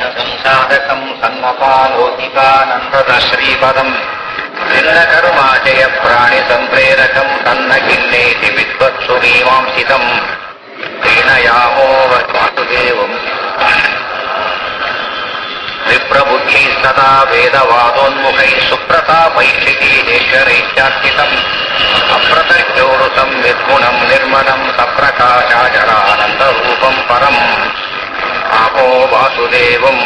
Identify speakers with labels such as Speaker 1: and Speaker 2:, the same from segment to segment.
Speaker 1: ಸಂಸಾಧಕಂ ಸನ್ಮಪಾಲೋಕಿಕಾನಂದದ ಶ್ರೀಪದಂ ನಿನ್ನ ಕರುಮಾಚಯ ಪ್ರಾಣಿ ಸಂಪ್ರೇರಕಂ ತನ್ನ ಕಿನ್ನೇತಿ ವಿದ್ವತ್ಸು ಮೀಮಾಂಸಿತಂ ಪ್ರೀಣಯಾಮೋ ವಾಸುದೇವಂ ವಿಪ್ರಬುದ್ಧಿ ಸದಾ ವೇದವಾದೋನ್ಮುಖೈ ಸುಪ್ರತಾಪೈಷಿಕೀಶ್ವರೈತ್ಯಾರ್ಚಿತಂ ಅಪ್ರತಜ್ಞೋರುತಂ ನಿರ್ಗುಣಂ ನಿರ್ಮಲಂ ಸಪ್ರಕಾಶಾಚರಾನಂದರೂಪಂ ಪರಂ ಆಪೋ ವಾಸುದೇವಂ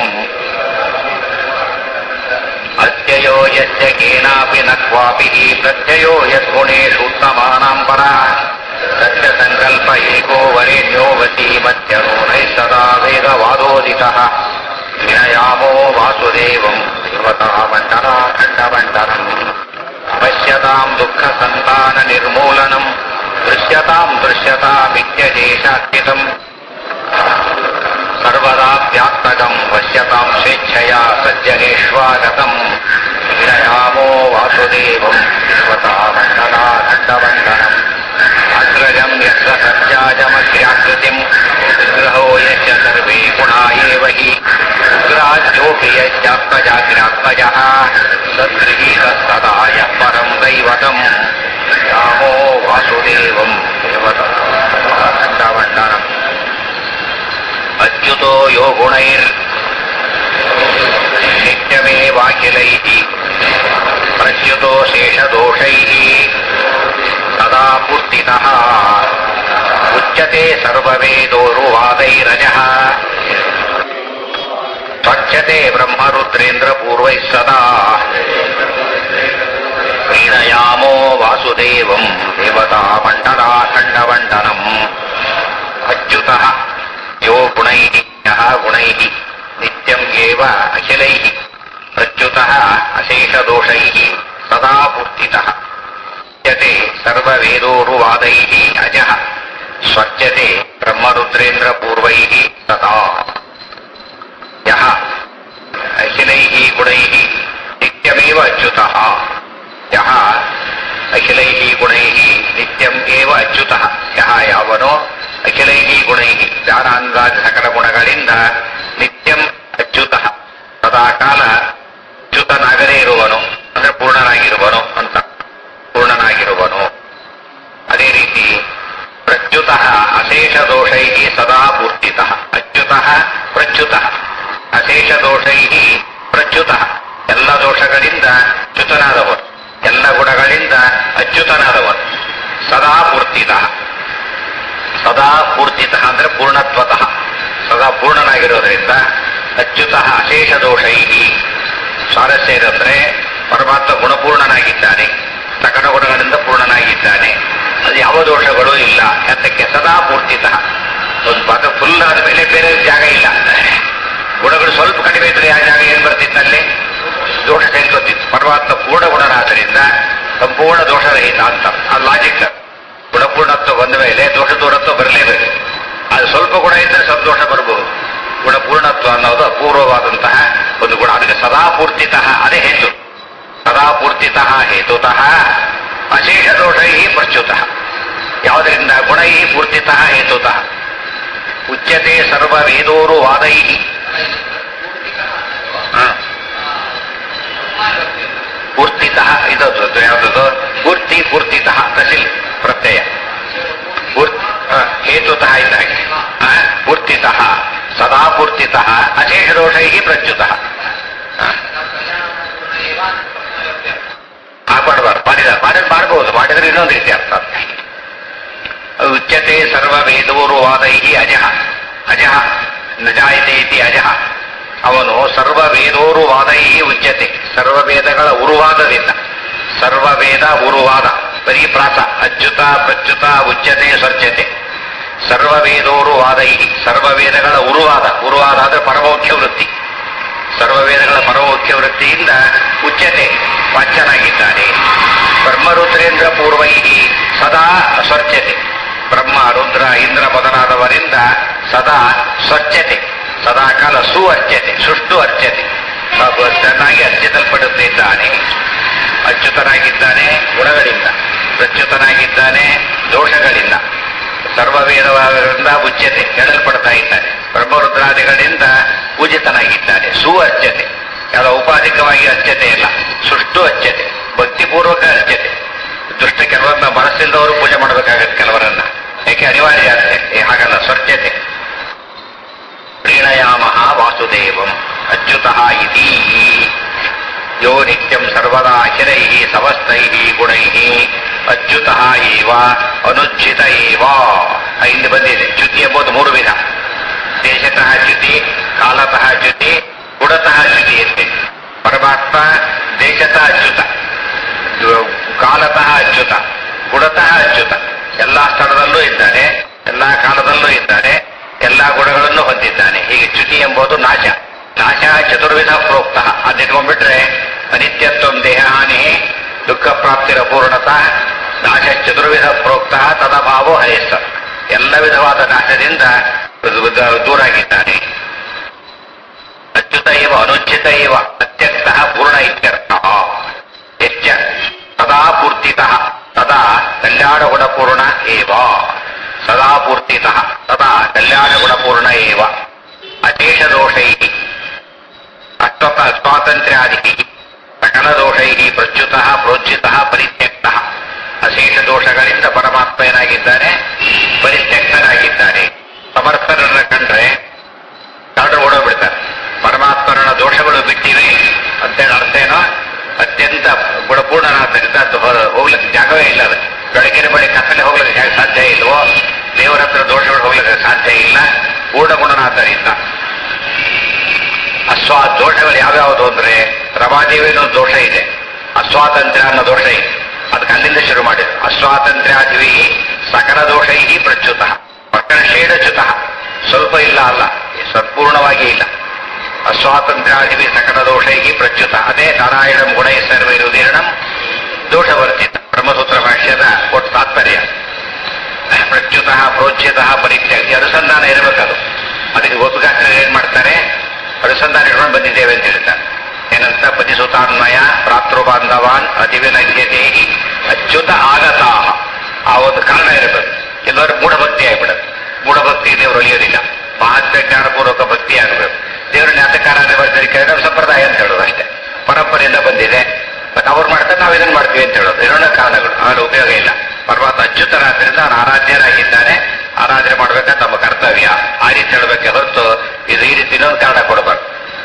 Speaker 1: ಅತ್ಯಯೋ ಯಸ್ಯ ಕೇನಾಪಿ ನ ಕ್ವಾಪಿ ಪ್ರತ್ಯಯೋ ಯದ್ಗುಣೇಷೂತ್ತಮಾನಾಂ ಪರ ಸತ್ಯ ಸಂಕಲ್ಪ ಏಕೋ ವರೇಣ್ಯೋ ವಸೀಮತ್ಯನೋ ನೈ ಸದಾ ವೇದವಾದೋದಿತಃ ವಿನಯಾಮೋ ವಾಸುದೇವಂ ಸರ್ವತಾಮಂಡಲಾಖಂಡಮಂಡಲಂ ಪಶ್ಯತಾಂ ದುಃಖ ಸಂತಾನ ನಿರ್ಮೂಲನಂ ದೃಶ್ಯತಾಂ ದೃಶ್ಯತಾಮಿತ್ಯದೇಶಾತ್ಮಿತಂ ಸರ್ವದಾ ವ್ಯಾಪ್ತಕಂ ಪಶ್ಯತಾಂ ಸ್ವೇಚ್ಛಯಾ ಸಜ್ಜನೇಶ್ವಾಗತಂ ವಿನಯಾಮೋ ವಾಸುದೇವಂ ಸರ್ವತಾಮಂಡಲಾಖಂಡಮಂಡಲಂ ಅಗ್ರಜಂ ಯತ್ರ ಸತ್ಯಾಜಮಗ್ರ್ಯಾಕೃತಿಂ ವಿಗ್ರಹೋ ಯಶ್ಚ ಸರ್ವೇ ಗುಣಾ ಏವ ಹಿ ಉಗ್ರಾಜ್ಯೋಪಿ ಯಶ್ಚಾತ್ಮಜಾಗ್ರಾತ್ಮಜಃ ಸದ್ಗೃಹೀತಸ್ತದಾ ಯಃ ಪರಂ ದೈವತಂ ರಾಮೋ ವಾಸುದೇವಂ ದೇವತಂಡಮಂಡಲಂ ಅಚ್ಯುತೋ ಯೋ ಗುಣೈರ್ ನಿತ್ಯಮೇವಾಖಿಲೈಃ ಪ್ರಚ್ಯುತೋ ಶೇಷದೋಷೈಃ ಸದಾ ಪೂರ್ತಿತಃ ಉಚ್ಯತೆ ಸರ್ವವೇದೋರುವಾದೈರಜಃ ಸ್ವಚ್ಛತೆ ಬ್ರಹ್ಮರುದ್ರೇಂದ್ರ ಪೂರ್ವೈಃ ಸದಾ ಪ್ರೀಣಯಾಮೋ ವಾಸುದೇವಂ ದೇವತಾ ಮಂಡಲಾಖಂಡಮಂಡಲಂ ಅಚ್ಯುತಃ ಯೋ ಗುಣೈಃ ಯಃ ಗುಣೈಃ ನಿತ್ಯಂ ಏವ ಅಖಿಲೈಃ ಪ್ರಚ್ಯುತಃ ಅಶೇಷದೋಷೈಃ ಸದಾ ಪೂರ್ತಿತಃ ಸ್ವಚ್ಯತೆ ಸರ್ವವೇದೋರುವಾದೈಃ ಅಜಃ ಸ್ವಚ್ಯತೆ ಬ್ರಹ್ಮರುದ್ರೇಂದ್ರ ಪೂರ್ವೈಃ ಸದಾ ಯಃ ಅಖಿಲೈಃ ಗುಣೈಃ ನಿತ್ಯಮೇವ ಅಚ್ಯುತಃ ಯಃ ಅಖಿಲೈಃ ಗುಣೈಃ ನಿತ್ಯಂ ಏವ ಅಚ್ಯುತಃ ಯಃ ಯಾವನೋ ಅಖಿಲೈಃ ಗುಣೈಃ ಜ್ಞಾನಾಂಗಾದ ಸಕಲ ಗುಣಗಳಿಂದ ನಿತ್ಯಂ ಅಚ್ಯುತಃ ಸದಾಕಾಲ ಅಚ್ಯುತನಾಗದೇ ಇರುವನು ಅಂದ್ರೆ ಪೂರ್ಣನಾಗಿರುವನು ಅಂತ ಪೂರ್ಣನಾಗಿರುವನು ಅದೇ ರೀತಿ ಪ್ರಚ್ಯುತಃ ಅಶೇಷ ದೋಷೈ ಸದಾ ಪೂರ್ತಿತಃ ಅಚ್ಯುತಃ ಪ್ರಚ್ಯುತಃ ಅಶೇಷ ದೋಷೈ ಪ್ರಚ್ಯುತಃ ಎಲ್ಲ ದೋಷಗಳಿಂದ ಚ್ಯುತನಾದವನು ಎಲ್ಲ ಗುಣಗಳಿಂದ ಅಚ್ಯುತನಾದವನು ಸದಾ ಪೂರ್ತಿತಃ ಸದಾ ಪೂರ್ತಿತಃ ಅಂದ್ರೆ ಪೂರ್ಣತ್ವತಃ ಸದಾ ಪೂರ್ಣನಾಗಿರೋದ್ರಿಂದ ಅಚ್ಯುತಃ ಅಶೇಷ ದೋಷೈ ಸ್ವಾರಸ್ಯ ಏನಂದ್ರೆ ಪರಮಾತ್ಮ ಗುಣಪೂರ್ಣನಾಗಿದ್ದಾನೆ ಸಕಲ ಗುಣಗಳಿಂದ ಪೂರ್ಣನಾಗಿದ್ದಾನೆ ಅದು ಯಾವ ದೋಷಗಳು ಇಲ್ಲ ಯಾತಕ್ಕೆ ಸದಾ ಪೂರ್ತಿತಃ ಒಂದು ಪದ ಫುಲ್ ಆದ ಮೇಲೆ ಬೇರೆ ಜಾಗ ಇಲ್ಲ ಗುಣಗಳು ಸ್ವಲ್ಪ ಕಡಿಮೆ ಇದ್ರೆ ಯಾವ ಜಾಗ ಏನ್ ಬರ್ತಿತ್ತಲ್ಲಿ ದೋಷ ಸೇರ್ಕೊತಿತ್ತು ಪರಮಾತ್ಮ ಪೂರ್ಣ ಗುಣನಾದ್ದರಿಂದ ಸಂಪೂರ್ಣ ದೋಷರಹಿತ ಅಂತ ಆ ಲಾಜಿಕ್ ಗುಣಪೂರ್ಣತ್ವ ಬಂದ ಮೇಲೆ ದೋಷ ದೂರತ್ವ ಬರಲೇಬೇಕು ಅದು ಸ್ವಲ್ಪ ಗುಣ ಇದ್ದರೆ ಸ್ವಲ್ಪ ದೋಷ ಬರಬಹುದು ಗುಣಪೂರ್ಣತ್ವ ಅನ್ನೋದು ಅಪೂರ್ವವಾದಂತಹ ಒಂದು ಗುಣ ಅದಕ್ಕೆ ಸದಾ ಪೂರ್ತಿತಃ ಅದೇ ಹೆಚ್ಚು ಸದಾ ಪೂರ್ತಿತಃ ಹೇತುತಃ ಅಶೇಷ ದೋಷೈ ಪ್ರಚ್ಯುತಃ ಯಾವುದರಿಂದ ಗುಣೈ ಪೂರ್ತಿತಃ ಹೇತುತಃ ಉಚ್ಯತೆ ಸರ್ವ ವೇದೋರು ವಾದೈ ಪೂರ್ತಿತಃ ಇದದು ಯಾವುದದು ಪೂರ್ತಿ ಪೂರ್ತಿತಃ ತಸಿಲ್ ಪ್ರತ್ಯಯ ಪೂರ್ತಿ ಹೇತುತಃ ಇದ್ದ ಹಾಗೆ ಆ, ಪೂರ್ತಿತಃ ಸದಾ ಪೂರ್ತಿತಃ ಅಶೇಷ ದೋಷೈ ಪ್ರಚ್ಯುತಃ ಮಾಡಬಾರ್ದು ಮಾಡಿದ ಮಾಡಿದ್ ಮಾಡಬಹುದು ಮಾಡಿದ್ರೆ ಇನ್ನೊಂದು ರೀತಿ ಅರ್ಥ ಉಚ್ಯತೆ ಸರ್ವ ವೇದೋರು ವಾದೈ ಅಜಃ ಅಜಃ ನಜಾಯತೆ ಇತಿ ಅಜಃ ಅವನು ಸರ್ವ ವೇದೋರು ವಾದೈ ಉಚ್ಯತೆ ಸರ್ವ ವೇದಗಳ ಉರುವಾದದಿಂದ ಸರ್ವ ವೇದ ಉರುವಾದ ಬರೀ ಪ್ರಾಸ ಅಚ್ಯುತ ಪ್ರಚ್ಯುತ ಉಚ್ಯತೆ ಸ್ವಚ್ಛತೆ ಸರ್ವ ವೇದೋರು ವಾದೈ ಸರ್ವ ವೇದಗಳ ಉರುವಾದ ಉರುವಾದ ಅಂದ್ರೆ ಪರಮೋಖ್ಯ ವೃತ್ತಿ ಸರ್ವವೇದಗಳ ಪರಮೋಖ್ಯ ವೃತ್ತಿಯಿಂದ ಉಚ್ಯತೆ ವಾಚ್ಯನಾಗಿದ್ದಾನೆ ಬ್ರಹ್ಮರುದ್ರೇಂದ್ರ ಪೂರ್ವೈ ಸದಾ ಸ್ವಚ್ಛತೆ ಬ್ರಹ್ಮ ರುದ್ರ ಇಂದ್ರ ಮೊದಲಾದವರಿಂದ ಸದಾ ಸ್ವಚ್ಛತೆ ಸದಾಕಾಲ ಸುವರ್ಚ್ಯತೆ ಸುಷ್ಟು ಅರ್ಚತೆ ಹಾಗೂ ಚೆನ್ನಾಗಿ ಅರ್ಚಿಸಲ್ಪಡುತ್ತಿದ್ದಾನೆ ಅಚ್ಯುತನಾಗಿದ್ದಾನೆ ಗುಣಗಳಿಂದ ಪ್ರಚ್ಯುತನಾಗಿದ್ದಾನೆ ದೋಷಗಳಿಂದ ಸರ್ವವೇದವಾದರಿಂದ ಉಚ್ಯತೆ ಹೇಳಲ್ಪಡ್ತಾ ಇದ್ದಾನೆ ಬ್ರಹ್ಮರುದ್ರಾದಿಗಳಿಂದ ಪೂಜಿಸ ಅರ್ಚಿತನಾಗಿದ್ದಾನೆ ಸು ಅರ್ಚತೆ ಯಾವುದೋ ಔಪಾಧಿಕವಾಗಿ ಅರ್ಚತೆ ಇಲ್ಲ ಸುಷ್ಟು ಅರ್ಚತೆ ಭಕ್ತಿಪೂರ್ವಕ ಅರ್ಚತೆ ದುಷ್ಟ ಕೆಲವೊಮ್ಮೆ ಮನಸ್ಸಿಂದವರು ಪೂಜೆ ಮಾಡಬೇಕಾಗತ್ತೆ ಕೆಲವರನ್ನ ಏಕೆ ಅನಿವಾರ್ಯ ಆಗುತ್ತೆ ಏ ಹಾಗಲ್ಲ ಸ್ವರ್ಚತೆ ಪ್ರೀಣಯಾಮ ವಾಸುದೇವಂ ಅಚ್ಯುತಃ ಇತಿ ಯೋ ನಿತ್ಯಂ ಸರ್ವದಾ ಅಖಿಲೈ ಸಮಸ್ತೈ ಗುಣೈ ಅಚ್ಯುತಃ ಏವ ಅನುಚ್ಛಿತ ಏವ ಆ, ಇಲ್ಲಿ ಬಂದಿದೆ ಚ್ಯುತಿ ಎಂಬುದು ಮೂರು ವಿಧ ದೇಶತಃ ಚ್ಯುತಿ ಕಾಲತಃ ಚ್ಯುತಿ ಗುಣತಃ ಚ್ಯುತಿ ಅಂತೆ ಪರಮಾತ್ಮ ದೇಶತಃ ಅಚ್ಯುತ ಇದು ಕಾಲತಃ ಅಚ್ಯುತ ಗುಣತಃ ಅಚ್ಯುತ ಎಲ್ಲಾ ಸ್ಥಳದಲ್ಲೂ ಇದ್ದಾನೆ ಎಲ್ಲಾ ಕಾಲದಲ್ಲೂ ಇದ್ದಾನೆ ಎಲ್ಲಾ ಗುಣಗಳನ್ನು ಹೊಂದಿದ್ದಾನೆ ಹೀಗೆ ಚ್ಯುತಿ ಎಂಬುದು ನಾಶ ನಾಶ ಚತುರ್ವಿಧ ಪ್ರೋಕ್ತ ಅದಿಟ್ಕೊಂಡ್ಬಿಟ್ರೆ ಅನಿತ್ಯತ್ವಂ ದೇಹಾನಿ ದುಃಖ ಪ್ರಾಪ್ತಿರ ಪೂರ್ಣತ ನಾಶ ಚತುರ್ವಿಧ ಪ್ರೋಕ್ತ ತದಭಾವೋ ಹಯಸ್ಸ ಎಲ್ಲ ವಿಧವಾದ ನಾಶದಿಂದ ದೂರಾಗಿದ್ದಾನೆ ಅಚ್ಯುತ ಇವ ಅನುಚ್ಚಿತ ಇವ ಅತ್ಯಕ್ತಃ ಪೂರ್ಣ ಇತ್ಯರ್ಥ ಹೆಚ್ಚ ಸದಾ ಪೂರ್ತಿತಃ ಸದಾ ಕಲ್ಯಾಣ ಗುಣಪೂರ್ಣ ಏವ ಸದಾ ಪೂರ್ತಿತಃ ಸದಾ ಕಲ್ಯಾಣ ಗುಣಪೂರ್ಣ ಏವ ಅಶೇಷ ದೋಷೈ ಅಸ್ವತ ಸ್ವಾತಂತ್ರ್ಯಾದಿ ಸಕಲ ದೋಷೈ ಪ್ರಚ್ಯುತ ಪ್ರೋಚ್ಯುತ ಪರಿತ್ಯಕ್ತ ಅಶೇಷ ದೋಷಗಳಿಂದ ಪರಮಾತ್ಮ ಏನಾಗಿದ್ದಾನೆ ಪರಿತ್ಯಕ್ತನಾಗಿದ್ದಾನೆ ಸಮರ್ಥರನ್ನ ಕಂಡ್ರೆ ಕಾಡು ಓಡೋಗ್ಬಿಡ್ತಾರೆ ಪರಮಾತ್ಮರನ್ನ ದೋಷಗಳು ಬಿಟ್ಟಿವೆ ಅಂತೇಳಿ ಅರ್ಥ ಏನೋ ಅತ್ಯಂತ ಗುಣಪೂರ್ಣನಾದ್ದರಿಂದ ಅದು ಹೊ- ಹೋಗ್ಲಿಕ್ಕೆ ಜಾಗವೇ ಇಲ್ಲ ಅದಕ್ಕೆ ಬೆಳಗಿನ ಬಳಿ ಕತ್ತಲೆ ಹೋಗ್ಲಿಕ್ಕೆ ಜಾಗ ಸಾಧ್ಯ ಇಲ್ವೋ ದೇವರ ಹತ್ರ ದೋಷಗಳು ಹೋಗ್ಲಿಕ್ಕೆ ಸಾಧ್ಯ ಇಲ್ಲ ಪೂರ್ಣ ಗುಣನಾದ್ದರಿಂದ ಅಸ್ವಾ ದೋಷಗಳು ಯಾವ್ಯಾವುದು ಅಂದ್ರೆ ರಮಾದೇವಿ ಅನ್ನೋ ದೋಷ ಇದೆ ಅಸ್ವಾತಂತ್ರ್ಯ ಅನ್ನೋ ದೋಷ ಇದೆ ಅದಕ್ಕೆ ಅಲ್ಲಿಂದ ಶುರು ಮಾಡಿದ್ರು ಅಸ್ವಾತಂತ್ರ್ಯಾದಿವಿ ಸಕಲ ದೋಷೈ ಪ್ರಚ್ಯುತ ಪ್ರಕರ್ಷೇಣ ಸ್ವಲ್ಪ ಇಲ್ಲ ಅಲ್ಲ ಸಂಪೂರ್ಣವಾಗಿ ಇಲ್ಲ ಅಸ್ವಾತಂತ್ರ್ಯಾದಿವಿ ಸಕಲ ದೋಷೈ ಪ್ರಚ್ಯುತ ಅದೇ ನಾರಾಯಣ ಗುಣೈ ಸರ್ವೈರುದೀರ್ಣಂ ದೋಷವರ್ಜಿತ ಬ್ರಹ್ಮಸೂತ್ರ ಭಾಷ್ಯದ ಒಟ್ಟು ತಾತ್ಪರ್ಯ ಪ್ರಚ್ಯುತ ಪ್ರೋಚ್ಯತ ಪರಿತ್ಯಾಗ ಈ ಅನುಸಂಧಾನ ಇರಬೇಕದು ಅದಕ್ಕೆ ಗೋಪಿಕಾಚಾರ್ಯ ಏನ್ ಮಾಡ್ತಾರೆ ಅನುಸಂಧಾನ ಇಟ್ಕೊಂಡು ಬಂದಿದ್ದೇವೆ ಅಂತ ಹೇಳ್ತಾರೆ ಏನಂತ ಪತಿಸುತಾನ್ಮಯ ಪ್ರಾತೃ ಬಾಂಧವಾನ್ ಅತಿವಿಲಗ್ಯತೆ ಅಚ್ಯುತ ಆಗತ ಆ ಒಂದು ಕಾರಣ ಇರಬೇಕು ಎಲ್ಲರೂ ಮೂಢಭಕ್ತಿ ಆಗ್ಬಿಡುತ್ತೆ ಮೂಢಭಕ್ತಿ ದೇವರು ಒಲಿಯೋದಿಲ್ಲ ಮಹಾತ್ಮ ಜ್ಞಾನಪೂರ್ವಕ ಭಕ್ತಿ ಆಗಬೇಕು ದೇವರು ಜ್ಞಾತಕಾರಾದ ಬರ್ತಾರೆ ಕೇಳಿದ್ರೆ ಸಂಪ್ರದಾಯ ಅಂತ ಹೇಳೋದು ಅಷ್ಟೇ ಪರಂಪರೆಯಿಂದ ಬಂದಿದೆ ಮತ್ತೆ ಅವ್ರು ಮಾಡ್ತಾರೆ ನಾವು ಇದನ್ನ ಮಾಡ್ತೀವಿ ಅಂತ ಹೇಳೋದು ಎರಡನೇ ಕಾರಣಗಳು ಆಮೇಲೆ ಉಪಯೋಗ ಇಲ್ಲ ಪರಮಾತ್ಮ ಅಚ್ಯುತರಾದ್ರಿಂದ ಅವನು ಆರಾಧ್ಯರಾಗಿದ್ದಾನೆ ಆರಾಧನೆ ಮಾಡ್ಬೇಕಾದ್ರೆ ನಮ್ಮ ಕರ್ತವ್ಯ ಆ ರೀತಿ ಹೇಳಬೇಕೆ ಹೊರತು ಇದು ಈ ರೀತಿ ಇನ್ನೊಂದು ಕಾರಣ ಕೊಡಬಾರ್ದು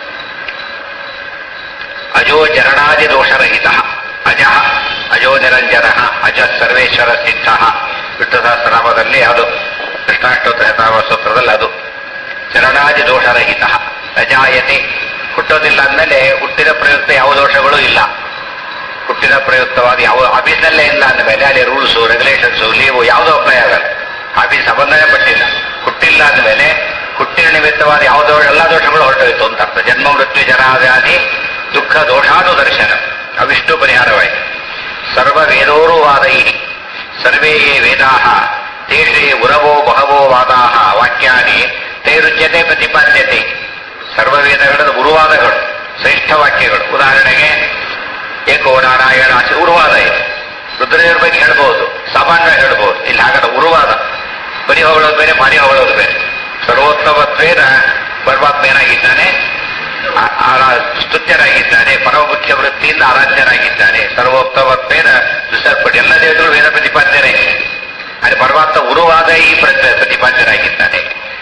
Speaker 1: ಅಜೋ ಜರಣಾದಿ ದೋಷರಹಿತ ಅಜ ಅಜೋ ನಿರಂಜನ ಅಜ ಸರ್ವೇಶ್ವರ ಸಿದ್ಧ ವಿಷ್ಣು ಸಹಸ್ರನಾಮದಲ್ಲಿ ಅದು ಕೃಷ್ಣಾಷ್ಟೋತ್ತರ ಸೂತ್ರದಲ್ಲಿ ಅದು ಚರಣಾದಿ ದೋಷರಹಿತ ಅಜಾಯತೆ ಹುಟ್ಟೋದಿಲ್ಲ ಅಂದಮೇಲೆ ಹುಟ್ಟಿದ ಪ್ರಯುಕ್ತ ಯಾವ ದೋಷಗಳು ಇಲ್ಲ ಹುಟ್ಟಿದ ಪ್ರಯುಕ್ತವಾದ ಯಾವ ಆಫೀಸ್ನಲ್ಲೇ ಇಲ್ಲ ಅಂದಮೇಲೆ ಅಲ್ಲಿ ರೂಲ್ಸು ರೆಗ್ಯುಲೇಷನ್ಸು ಲೀವು ಯಾವುದೋ ಅಪ್ಲೈ ಆಗಲ್ಲ ಆಫೀಸ್ ಸಂಬಂಧನೇ ಪಟ್ಟಿಲ್ಲ ಹುಟ್ಟಿಲ್ಲ ಅಂದಮೇಲೆ ಹುಟ್ಟಿನ ನಿಮಿತ್ತವಾದ ಯಾವ ದೋಷ ಎಲ್ಲ ದೋಷಗಳು ಹೊರಟೋಯ್ತು ಅಂತ ಅರ್ಥ ಜನ್ಮ ಮೃತ್ಯು ಜರ ವ್ಯಾಧಿ ದುಃಖ ದೋಷಾನು ದರ್ಶನ ಅವಿಷ್ಟು ಪರಿಹಾರವಾಯಿತು ಸರ್ವ ವೇದೋರು ವಾದೈ ಸರ್ವೇ ಯೇ ವೇದಾಹ ತೇಷೇ ಉರವೋ ಬಹವೋ ವಾದಾಹ ವಾಕ್ಯಾನಿ ತೈರುಚ್ಯತೆ ಪ್ರತಿಪಾದ್ಯತೆ ಸರ್ವ ವೇದಗಳ ಗುರುವಾದಗಳು ಶ್ರೇಷ್ಠ ವಾಕ್ಯಗಳು ಉದಾಹರಣೆಗೆ ಏಕೋ ನಾರಾಯಣ ಆಚೆ ಉರುವಾದ ಇದೆ ರುದ್ರದೇವರ ಬಗ್ಗೆ ಹೇಳ್ಬೋದು ಸಾಮಾನ್ಯವಾಗಿ ಹೇಳ್ಬೋದು ಇಲ್ಲಿ ಹಾಗಲ್ಲ ಉರುವಾದ ಬರಿ ಹೊಗಳೋದು ಬೇರೆ ಭಾರಿ ಹೊಗಳೋದು ಬೇರೆ ಸರ್ವೋತ್ತಮತ್ವೇನ ಪರಮಾತ್ಮ ಏನಾಗಿದ್ದಾನೆ ಆ- ಆರಾ- ಸ್ತುತ್ಯರಾಗಿದ್ದಾನೆ ಪರಮಮುಖ್ಯ ವೃತ್ತಿಯಿಂದ ಆರಾಧ್ಯರಾಗಿದ್ದಾನೆ ಸರ್ವೋತ್ತಮತ್ವೇನ ದುಸರ್ಪಟ್ಟು ಎಲ್ಲ ದೇವತೆಗಳು ವೇದ ಪ್ರತಿಪಾದ್ಯರೇ ಅಲ್ಲಿ ಪರಮಾತ್ಮ ಉರುವಾದ ಈ ಪ್ರ- ಪ್ರತಿಪಾದ್ಯರಾಗಿದ್ದಾನೆ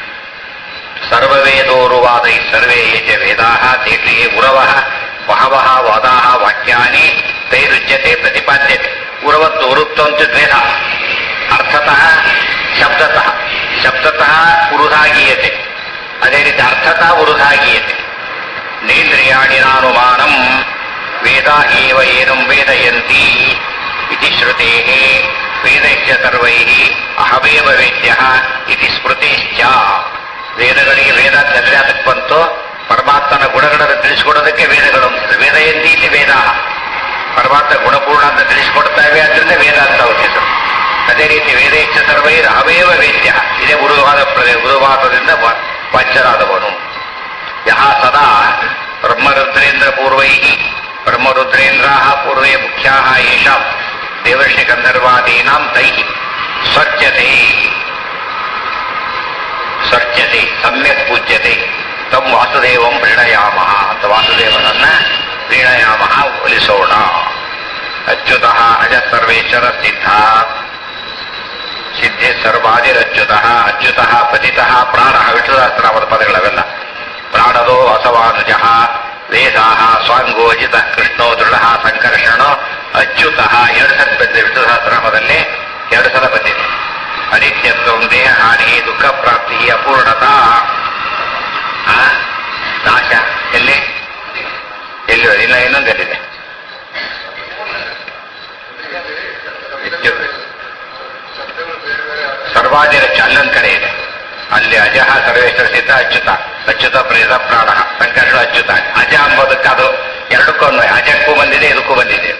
Speaker 1: ಸರ್ವವೇದೋರುವಾದ ಈ ಸರ್ವೇ ಯಜ ವೇದಾಹ ತೇಷೇ ಉರವಃ ಬಹವಃ ವಾದಾಹ ವಾಕ್ಯಾನಿ ತೈರುಚ್ಯತೆ ಪ್ರತಿಪಾದ್ಯತೆ ಉರವತ್ತು ಉರುತ್ತಂತು ದ್ವೇಧ ಅರ್ಥತಃ ಶಬ್ದತಃ ಶಬ್ದತಃ ಉರುಧಾ ಗೀಯತೆ ಅದೇ ರೀತಿ ಅರ್ಥತಃ ಉರುಧಾ ಗೀಯತೆ ನೇಂದ್ರಿಯಾಣಿ ನಾನುಮಾನಂ ವೇದ ಏವ ಏನಂ ವೇದಯಂತಿ ಇತಿ ಶ್ರುತೆ ವೇದಶ್ಚ ಸರ್ವೈ ಅಹಮೇವ ವೇದ್ಯ ಇತಿ ಸ್ಮೃತಿಶ್ಚ ವೇದಗಳಿಗೆ ವೇದ ಅಂದ್ರೆ ಅದಕ್ಕೆ ಬಂತು ಪರಮಾತ್ಮನ ಗುಣಗಳನ್ನು ತಿಳಿಸಿಕೊಡೋದಕ್ಕೆ ವೇದಗಳು ಅಂತ ವೇದಯಂತಿ ಇತಿ ವೇದ ಪರಮಾತ್ಮ ಗುಣಪೂರ್ಣ ಅಂತ ತಿಳಿಸಿಕೊಡ್ತಾವೆ ಅದರಿಂದ ವೇದ ಅಂತ ಅವ್ರ ಹೆಸರು ಅದೇ ರೀತಿ ವೇದೇಚ್ಛ ಸರ್ವೈರ್ ಅಹಮೇವ ವೇದ್ಯ ಇದೇ ಗುರುವಾದ ಪ್ರದೇ ಗುರುವಾದದಿಂದ ವಾ- ವಾಚ್ಯರಾದವನು ಯಹ ಸದಾ ಬ್ರಹ್ಮರುದ್ರೇಂದ್ರ ಪೂರ್ವೈ ಬ್ರಹ್ಮರುದ್ರೇಂದ್ರಾ ಪೂರ್ವೇ ಮುಖ್ಯಾ ಯೇಷಾಂ ದೇವರ್ಷಿ ಗಂಧರ್ವಾದೀನಾಂ ತೈ ಸ್ವಚ್ಛತೆ ಸ್ವಚ್ಛತೆ ಸಮ್ಯಕ್ ಪೂಜ್ಯತೆ ತಮ್ಮ ವಾಸುದೇವಂ ಪ್ರೀಣಯಾಮ ಅಂತ ವಾಸುದೇವನನ್ನ ಪ್ರೀಣಯಾಮ ಒಲಿಸೋಣ ಅಚ್ಯುತ ಅಜ ಸರ್ವೇಶ್ವರ ಸಿದ್ಧ ಸಿದ್ಧಿ ಸರ್ವಾದಿರಚ್ಯುತ ಅಚ್ಯುತ ಪತಿತ ಪ್ರಾಣ ವಿಷ್ಣುದಾಸ್ತ್ರಾಮದ ಪದಗಳವೆಲ್ಲ ಪ್ರಾಣದೋ ಅಸವಾನುಜ ವೇದಾಹ ಸ್ವಾಂಗೋಜಿತ ಕೃಷ್ಣೋ ದೃಢ ಸಂಕರ್ಷಣೋ ಅಚ್ಯುತ ಎರಡು ಸಲ ಬಂದಿದೆ ವಿಷ್ಣು ಸಹಸ್ರಾಮದಲ್ಲಿ ಎರಡು ಸಲ ಬಂದಿದೆ ಅನಿತ್ಯತ್ವ ದೇಹ ಹಾನಿ ದುಃಖ ಪ್ರಾಪ್ತಿ ಅಪೂರ್ಣತಾ ಆ, ನಾಶ ಎಲ್ಲಿ ಎಲ್ಲಿ ಇಲ್ಲ ಇನ್ನೊಂದೆಲ್ಲಿದೆ ಅಚ್ಯುತ ಸರ್ವಾದಿರಚ್ಚ ಅಲ್ಲೊಂದ್ ಕಡೆ ಇದೆ ಅಲ್ಲಿ ಅಜಹ ಸರ್ವೇಶ್ವರ ಸಿದ್ಧ ಅಚ್ಯುತ ಅಚ್ಯುತ ಪ್ರೇತ ಪ್ರಾಣ ಸಂಕರ್ಷಣ ಅಚ್ಯುತ ಅಜ ಅಂಬೋದಕ್ಕೆ ಅದು ಎರಡಕ್ಕೂ ಅನ್ವಯ ಅಜಕ್ಕೂ ಬಂದಿದೆ ಇದಕ್ಕೂ ಬಂದಿದೆ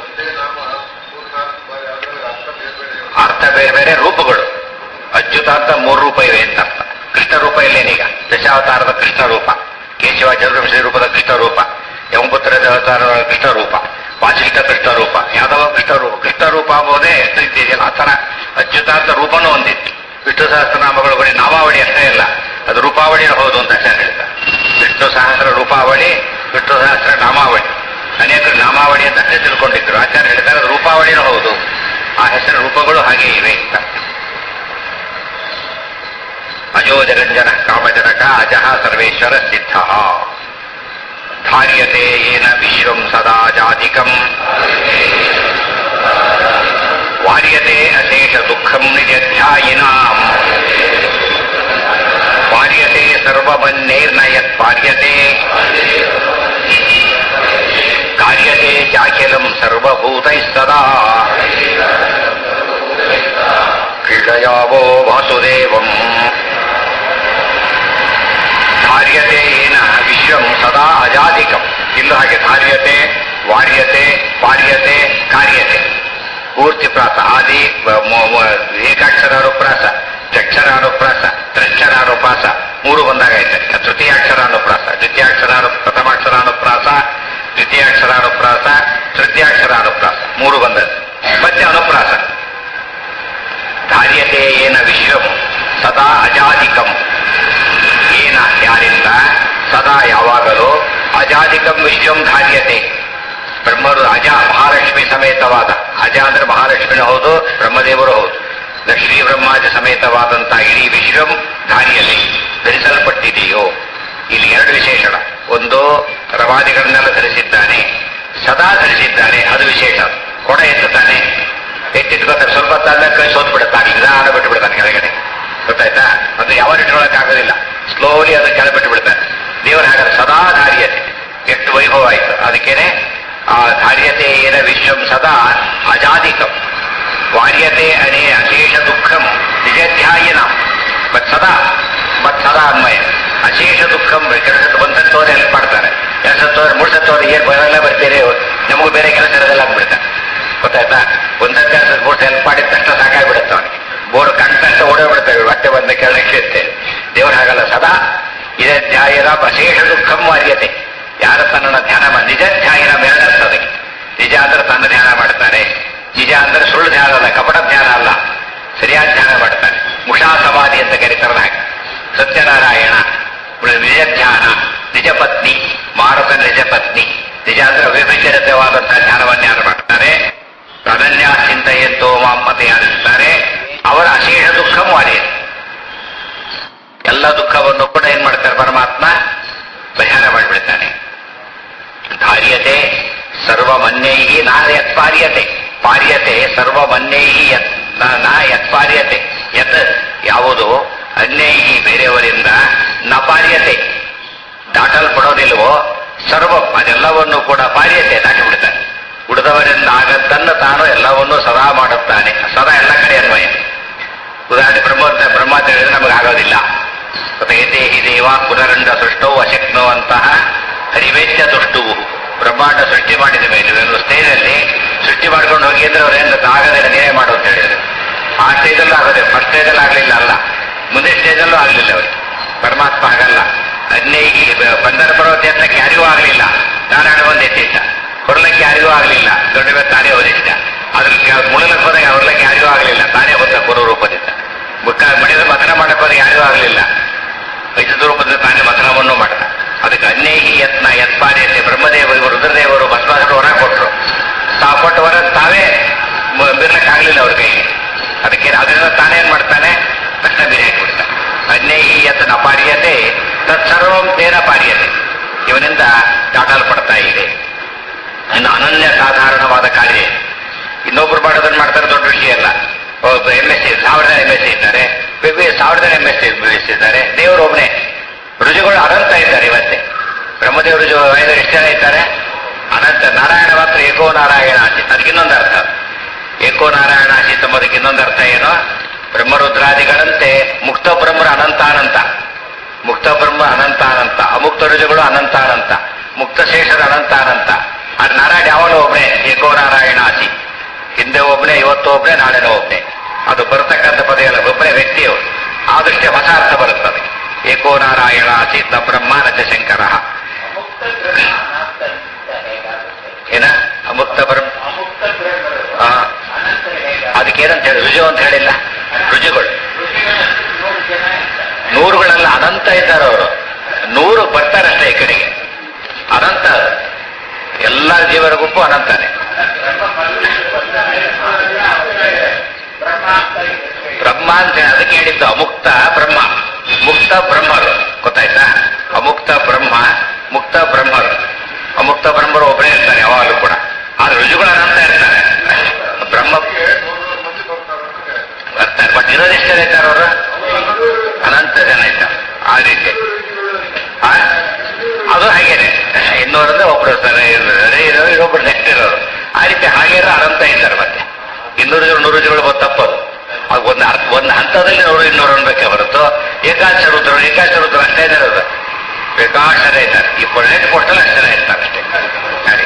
Speaker 1: ಅರ್ಥ ಬೇರೆ ಬೇರೆ ರೂಪಗಳು ಅಚ್ಯುತ ಅಂತ ಮೂರು ರೂಪ ಇವೆ ಅಂತ ಅರ್ಥ ಕೃಷ್ಣ ರೂಪ ಇಲ್ಲೇನೀಗ ದಶಾವತಾರದ ಕೃಷ್ಣ ರೂಪ ಕೇಶವ ಚಂದ್ರವಂಶಿ ರೂಪದ ಕೃಷ್ಣ ರೂಪ ಯಮಪುತ್ರ ದೇವತಾರ ಕೃಷ್ಣ ರೂಪ ವಾಸಿಷ್ಠ ಕೃಷ್ಣ ರೂಪ ಯಾದವ ಕೃಷ್ಣ ರೂಪ ಕೃಷ್ಣ ರೂಪ ಅಂಬೋದೇ ಎಷ್ಟು ಇದೆಯಲ್ಲ ಆ ತರ ಅಚ್ಯುತ ಅಂತ ರೂಪನೂ ಹೊಂದಿತ್ತು ವಿಷ್ಣು ಸಹಸ್ರನಾಮಗಳು ಬರೀ ನಾಮಾವಳಿ ಅಷ್ಟೇ ಇಲ್ಲ ಅದು ರೂಪಾವಳಿನೂ ಹೌದು ಅಂತ ಆಚಾರ್ಯ ಹೇಳ್ತಾರೆ ವಿಷ್ಣು ಸಹಸ್ರ ರೂಪಾವಳಿ ವಿಷ್ಣು ಸಹಸ್ರ ನಾಮಾವಳಿ ಅನೇಕರು ನಾಮಾವಳಿ ಅಂತ ಅಷ್ಟೇ ತಿಳ್ಕೊಂಡಿದ್ರು ಆಚಾರ್ಯ ಹೇಳ್ತಾರೆ ಅದು ರೂಪಾವಳಿನೂ ಹೌದು ಆ ಹೆಸರು ರೂಪಗಳು ಹಾಗೆ ಇವೆ ಅಂತ ಅಜೋ ಜಗಂಜನ ಕಾಮಜನಕ ಅಜಃ ಸರ್ವೇಶ್ವರ ಸಿದ್ಧ ಧಾರ್ಯತೆ ಏನ ವಿಶ್ವಂ ಸದಾ ಜಾತಿಕಂ ವಾರ್ಯತೆ ಅಶೇಷ ದುಃಖಂ ನಿಜಧ್ಯಾಯಿನಾಂ ವಾರ್ಯತೆ ಸರ್ವಮನ್ನೇರ್ನ ಯತ್ ಪಾರ್ಯತೆ ಕಾರ್ಯತೆ ಚಾಖಿಲಂ ಸರ್ವಭೂತೈಃ ಸದಾ ಕ್ರೀಡಯಾವೋ ವಾಸುದೇವಂ ಧಾರ್ಯತೆ ಏನ ವಿಶ್ವಂ ಸದಾ ಅಜಾದಿಕಂ ಇಲ್ಲೂ ಹಾಗೆ ಧಾರ್ಯತೆ ವಾರ್ಯತೆ ಪಾರ್ಯತೆ ಕಾರ್ಯತೆ ಪೂರ್ತಿ ಪ್ರಾಸ ಆದಿ ಮ- ಮ- ಮ- ಏಕಾಕ್ಷರಾನುಪ್ರಾಸ ಚಕ್ಷರಾನುಪ್ರಾಸ ತ್ರಕ್ಷರಾನುಪ್ರಾಸ ಮೂರು ಬಂದಾಗೈತೆ ತೃತೀಯಾಕ್ಷರಾನುಪ್ರಾಸ ದ್ವಿತೀಯಾಕ್ಷರಾನು ಪ್ರಥಮಾಕ್ಷರಾನುಪ್ರಾಸ ದ್ವಿತೀಯಾಕ್ಷರಾನುಪ್ರಾಸ ತೃತೀಯಾಕ್ಷರಾನುಪ್ರಾಸ ಮೂರು ಬಂದದ್ದು ಮತ್ತೆ ಅನುಪ್ರಾಸ ಧಾರ್ಯತೆ ಏನ ವಿಶ್ವಂ ಸದಾ ಅಜಾದಿಕಂ ಏನ ಯಾರಿಂದ ಸದಾ ಯಾವಾಗಲೂ ಅಜಾದಿಕಂ ವಿಶ್ವಂ ಧಾರ್ಯತೆ ಬ್ರಹ್ಮರು ಅಜ ಮಹಾಲಕ್ಷ್ಮಿ ಸಮೇತವಾದ ಅಜ ಅಂದ್ರೆ ಮಹಾಲಕ್ಷ್ಮಿನೂ ಹೌದು ಬ್ರಹ್ಮದೇವರು ಹೌದು ಲಕ್ಷ್ಮೀ ಬ್ರಹ್ಮಾಜ ಸಮೇತವಾದಂತ ಇಡೀ ವಿಶ್ವಂ ಧಾರ್ಯತೆ ಧರಿಸಲ್ಪಟ್ಟಿದೆಯೋ ಇಲ್ಲಿ ಎರಡು ವಿಶೇಷಣ ಒಂದು ರವಾದಿಗಳನ್ನೆಲ್ಲ ಧರಿಸಿದ್ದಾನೆ ಸದಾ ಧರಿಸಿದ್ದಾನೆ ಅದು ವಿಶೇಷ ಕೊಡ ಎತ್ತುತ್ತಾನೆ ಎತ್ತಿಟ್ಕೊತಾರೆ ಸ್ವಲ್ಪ ತಾಳ್ಮೆ ಕೈ ಸೋತ್ ಬಿಡುತ್ತಾನೆ ನಿಧಾನ ಬಿಟ್ಟು ಬಿಡ್ತಾನೆ ಕೆಳಗಡೆ ಗೊತ್ತಾಯ್ತಾ ಅದು ಯಾವ ಇಟ್ಕೊಳಕ್ ಆಗೋದಿಲ್ಲ ಸ್ಲೋಲಿ ಅದು ಕೆಳ ಬಿಟ್ಟು ಬಿಡ್ತಾನೆ ದೇವರ ಹಾಗಾದ್ರೆ ಸದಾ ಧಾರ್ಯತೆ ಎಷ್ಟು ವೈಭವ ಆಯಿತು ಅದಕ್ಕೇನೆ ಆ ಧಾರ್ಯತೆ ಏನ ವಿಶ್ವಂ ಸದಾ ಅಜಾದಿಕಂ ವಾರ್ಯತೆ ಅನೇ ಅಶೇಷ ದುಃಖಂ ನಿಜಧ್ಯಾಯನ ಮತ್ ಸದಾ ಮತ್ ಸದಾ ಅನ್ವಯ ಅಶೇಷ ದುಃಖಂ ಕೆಲಸ ಒಂದ್ಸತ್ತೋರೆ ಹೆಲ್ಪ್ ಮಾಡ್ತಾರೆ ಎರಡು ಸತ್ತೋರೆ ಮೂರು ಸತ್ತೋರೆ ಏನ್ ಬರಲ್ಲ ಬರ್ತೀರಿ ನಮಗೂ ಬೇರೆ ಕೆಲಸ ಇರೋದೆಲ್ಲ ಆಗ್ಬಿಡ್ತಾರೆ ಗೊತ್ತಾಯ್ತಾ ಒಂದೊಂದು ಕೆಲಸ ಬೋಟ್ ಹೆಲ್ಪ್ ಮಾಡಿದ ತಕ್ಷಣ ಸಾಕಾಗ್ಬಿಡುತ್ತೆ ಅವನಿಗೆ ಬೋರ್ಡ್ ಕಂಡ ತಕ್ಷಣ ಓಡೋಗ್ಬಿಡ್ತೇವೆ ಮತ್ತೆ ಬಂದ ಕೆಳಕ್ಕೆ ಇರ್ತೇವೆ ದೇವರು ಹಾಗಲ್ಲ ಸದಾ ಇದೇ ಧ್ಯಾಯದ ಅಶೇಷ ದುಃಖಂ ವಾರ್ಯತೆ ಯಾರು ತನ್ನನ್ನು ಧ್ಯಾನ ಮಾಡಿ ನಿಜ ಧ್ಯಾಯನ ಎರಡರ್ಥ ಅದಕ್ಕೆ ನಿಜ ಅಂದ್ರೆ ತನ್ನ ಧ್ಯಾನ ಮಾಡ್ತಾರೆ ನಿಜ ಅಂದ್ರೆ ಸುಳ್ಳು ಧ್ಯಾನ ಅಲ್ಲ ಕಪಟ ಧ್ಯಾನ ಅಲ್ಲ ಸರಿಯಾದ ಧ್ಯಾನ ಮಾಡ್ತಾನೆ ಮುಷಾ ಸಮಾಧಿ ಅಂತ ಕರೀತಾರಲ್ಲ ಹಾಗೆ ಸತ್ಯನಾರಾಯಣ ನಿಜ ಧ್ಯಾನ ನಿಜ ಪತ್ನಿ ಮಾರುತ ನಿಜ ಪತ್ನಿ ನಿಜ ಅಂದ್ರೆ ಅವಿಭಜರಿತವಾದಂತಹ ಧ್ಯಾನವನ್ನು ಯಾರು ಮಾಡ್ತಾರೆ ಅನನ್ಯ ಚಿಂತೆಯಂತೋ ಮಾಮತೆ ಯಾರಿರ್ತಾರೆ ಅವರ ಅಶೇಷ ದುಃಖ ವಾರ್ಯ ಎಲ್ಲ ದುಃಖವನ್ನು ಕೂಡ ಏನ್ ಮಾಡ್ತಾರೆ ಪರಮಾತ್ಮ ಪರಿಹಾರ ಮಾಡಿಬಿಡ್ತಾನೆ ಧಾರ್ಯತೆ ಸರ್ವಮನ್ಯೈಹಿ ನಾ ಯತ್ ಪಾರ್ಯತೆ ಪಾರ್ಯತೆ ಸರ್ವಮನ್ಯೈಹಿ ಯತ್ ನ- ನಾ ಯತ್ ಪಾರ್ಯತೆ ಯತ್ ಯಾವುದು ಅನ್ಯೈಹಿ ಬೇರೆಯವರಿಂದ ನ ಪಾರ್ಯತೆ ದಾಟಲ್ಪಡೋದಿಲ್ವೋ ಸರ್ವ ಅದೆಲ್ಲವನ್ನು ಕೂಡ ಪಾರ್ಯತೆ ದಾಟಿಬಿಡ್ತಾನೆ ಉಳಿದವರಿಂದ ಆಗದ್ದನ್ನು ತಾನು ಎಲ್ಲವನ್ನೂ ಸದಾ ಮಾಡುತ್ತಾನೆ ಸದಾ ಎಲ್ಲ ಕಡೆ ಅನ್ವಯ ಉದಾಹರಣೆ ಬ್ರಹ್ಮ ಬ್ರಹ್ಮ ಅಂತ ಹೇಳಿದ್ರೆ ನಮಗೆ ಆಗೋದಿಲ್ಲ ಏತೆ ಹಿ ದೇವ ಪುನರಂಡ ಸೃಷ್ಟೋ ಅಶಕ್ನುವಂತಹ ಹರಿವೇಚ್ಯ ದುಷ್ಟುವು ಬ್ರಹ್ಮಾಂಡ ಸೃಷ್ಟಿ ಮಾಡಿದ ಮೇಲೆ ಒಂದು ಸ್ಟೇಜಲ್ಲಿ ಸೃಷ್ಟಿ ಮಾಡ್ಕೊಂಡು ಹೋಗಿ ಅಂದ್ರೆ ಅವ್ರೇನು ಆಗದಿಲ್ಲ ನೀವೇ ಮಾಡು ಅಂತ ಹೇಳಿದ್ರು ಆ ಸ್ಟೇಜಲ್ಲೂ ಆಗೋದಿಲ್ಲ ಫಸ್ಟ್ ಸ್ಟೇಜಲ್ಲಿ ಆಗಲಿಲ್ಲ ಅಲ್ಲ ಮುಂದೆ ಸ್ಟೇಜಲ್ಲೂ ಆಗಲಿಲ್ಲ ಅವರಿಗೆ ಪರಮಾತ್ಮ ಆಗಲ್ಲ ಅಗ್ನೇಹಿ ಬಂಧನ ಪರ್ವತ ಎತ್ತಕ್ಕೆ ಯಾರಿಗೂ ಆಗಲಿಲ್ಲ ನಾರಾಯಣ ಒಂದು ಎತ್ತಿಟ್ಟ ಹೊರಲಕ್ಕೆ ಯಾರಿಗೂ ಆಗಲಿಲ್ಲ ದೊಡ್ಡ ತಾನೇ ಓದಿಟ್ಟ ಅದ್ರಲ್ಲಿ ಮುಳಲಕ್ಕೆ ಹೋದಾಗ ಹೊರಲಕ್ಕೆ ಯಾರಿಗೂ ಆಗಲಿಲ್ಲ ತಾನೇ ಹೊತ್ತ ಪೂರ್ವ ರೂಪದಿಂದ ಮುಕ್ಕ ಮಡಿದ ಮಥನ ಮಾಡಕ್ಕೆ ಹೋದಾಗ ಯಾರಿಗೂ ಆಗಲಿಲ್ಲ ವೈದ್ಯುತ ರೂಪದಲ್ಲಿ ತಾನೇ ಮಥನವನ್ನು ಮಾಡಿದ ಅದಕ್ಕೆ ಅನ್ಯೇಹಿ ಯತ್ನ ಯತ್ಪಾರ್ಯತೆ ಬ್ರಹ್ಮದೇವರು ರುದ್ರದೇವರು ಭಸ್ಮಾಸುರ ವರ ಕೊಟ್ಟರು ತಾವು ಕೊಟ್ಟ ವರ ತಾವೇ ಬಿರ್ಲಕ್ಕಾಗ್ಲಿಲ್ಲ ಅವ್ರ ಕೈಗೆ ಅದಕ್ಕೆ ಅದರಿಂದ ತಾನೇನ್ ಮಾಡ್ತಾನೆ ತಕ್ಷಣ ಬೀರಿ ಹಾಕಿಬಿಡ್ತಾನೆ ಅನ್ಯೇಹಿ ಯತ್ನ ಪಾರ್ಯತೆ ತತ್ಸರ್ವಂ ತೇನ ಪಾರ್ಯತೆ ಇವನಿಂದ ದಾಟಲ್ಪಡ್ತಾ ಇದೆ ಇನ್ನು ಅನನ್ಯ ಸಾಧಾರಣವಾದ ಕಾರ್ಯ ಇನ್ನೊಬ್ರು ಮಾಡೋದನ್ನ ಮಾಡ್ತಾರೆ ದೊಡ್ಡ ವಿಷಯ ಅಲ್ಲ ಎಂ ಎಸ್ ಸಿ ಸಾವಿರದ ಎಂ ಎಸ್ ಸಿ ಇದ್ದಾರೆ ಬೇಬಿ ಸಾವಿರದ ಎಂ ಎಸ್ ಸಿ ಇದ್ದಾರೆ ದೇವರು ಒಬ್ಬನೇ ರುಜುಗಳು ಅನಂತ ಇದ್ದಾರೆ ಇವತ್ತೆ ಬ್ರಹ್ಮದೇವ ರುಜು ಐದು ಎಷ್ಟು ಜನ ಇದ್ದಾರೆ ಅನಂತ ನಾರಾಯಣ ಮಾತ್ರ ಏಕೋ ನಾರಾಯಣ ಆಚಿತ್ ಅದಕ್ಕೆ ಇನ್ನೊಂದು ಅರ್ಥ ಏಕೋ ನಾರಾಯಣ ಆಚಿತ್ ಎಂಬುದಕ್ಕೆ ಇನ್ನೊಂದು ಅರ್ಥ ಏನು ಬ್ರಹ್ಮರುದ್ರಾದಿಗಳಂತೆ ಮುಕ್ತ ಬ್ರಹ್ಮರ ಅನಂತ ಅನಂತ ಮುಕ್ತ ಬ್ರಹ್ಮ ಅನಂತ ಅನಂತ ಅಮುಕ್ತ ರುಜುಗಳು ಅನಂತ ಅನಂತ ಮುಕ್ತ ಶೇಷದ ಅನಂತ ಅನಂತ ಅದು ನಾರಾಯಣ ಯಾವಾಗಲೂ ಒಬ್ಬನೇ ಏಕೋ ನಾರಾಯಣ ಆಸಿ ಹಿಂದೆ ಒಬ್ಬನೇ ಇವತ್ತು ಒಬ್ಬನೇ ನಾಳೆನೂ ಒಬ್ಬನೇ ಅದು ಬರ್ತಕ್ಕಂಥ ಪದ ಅಲ್ಲ ಒಬ್ಬನೇ ವ್ಯಕ್ತಿಯವರು ಆ ದೃಷ್ಟಿಯ ಹೊಸ ಅರ್ಥ ಬರುತ್ತದೆ ಏಕೋ ನಾರಾಯಣ ಆಸಿ ತ ಬ್ರಹ್ಮ ನಚ ಶಂಕರ ಏನ ಅಮುಕ್ತ ಬ್ರಹ್ಮ ಆ, ಅದಕ್ಕೇನಂತ ಹೇಳಿ ರುಜು ಅಂತ ಹೇಳಿಲ್ಲ ರುಜುಗಳು ನೂರುಗಳೆಲ್ಲ ಅನಂತ ಇದ್ದಾರೆ ಅವರು ನೂರು ಬರ್ತಾರಷ್ಟೇ ಈ ಕಡೆಗೆ ಅನಂತ ಎಲ್ಲ ಜೀವರ ಗುಂಪು ಅನಂತಾನೆ ಬ್ರಹ್ಮ ಅಂತ ಹೇಳಿ ಅದಕ್ಕೆ ಹೇಳಿದ್ದು ಅಮುಕ್ತ ಬ್ರಹ್ಮ ಮುಕ್ತ ಬ್ರಹ್ಮರು ಗೊತ್ತಾಯ್ತಾ ಅಮುಕ್ತ ಬ್ರಹ್ಮ ಮುಕ್ತ ಬ್ರಹ್ಮರು ಅಮುಕ್ತ ಬ್ರಹ್ಮರು ಒಬ್ಬರೇ ಇರ್ತಾರೆ ಯಾವಾಗಲೂ ಕೂಡ ಆದ್ರೆ ರುಜುಗಳು ಅನಂತ ಇರ್ತಾರೆ ಬ್ರಹ್ಮ ಬರ್ತಾರೆ ಬಟ್ ಇರೋದು ಎಷ್ಟು ಜನ ಇದ್ದಾರೆ ಅವರು ಅನಂತ ಜನ ಇದ್ದಾರೆ ಆ ರೀತಿ ಆ? ಅದು ಹಾಗೇನೆ ಇನ್ನೂರಂದ್ರೆ ಒಬ್ರು ಇರ್ತಾರೆ ಇರೋರು ಇರೋರು ಇನ್ನೊಬ್ರು ನೆಕ್ಸ್ಟ್ ಇರೋರು ಆ ರೀತಿ ಹಾಗೆ ಇರೋ ಅನಂತ ಇದ್ದಾರೆ ಮತ್ತೆ ಇನ್ನೂರು ಜನ ನೂರು ಜನಗಳು ಬಂದು ತಪ್ಪದು ಅದು ಒಂದು ಅರ್ಥ ಒಂದು ಹಂತದಲ್ಲಿ ನೂರು ಇನ್ನೂರು ಅನ್ಬೇಕೆ ಹೊರತು ಏಕಾಶ ರುದ್ರ ಏಕಾಶ ರುದ್ರ ಅಷ್ಟೇ ಇರೋದು ಬೇಕಾಶರ ಇದ್ದಾರೆ ಈ ಪೊಳ್ಳೆಟ್ ಪೋಸ್ಟಲ್ಲಿ ಅಷ್ಟು ಜನ ಇರ್ತಾರೆ ಅಷ್ಟೇ ಹಾಗೆ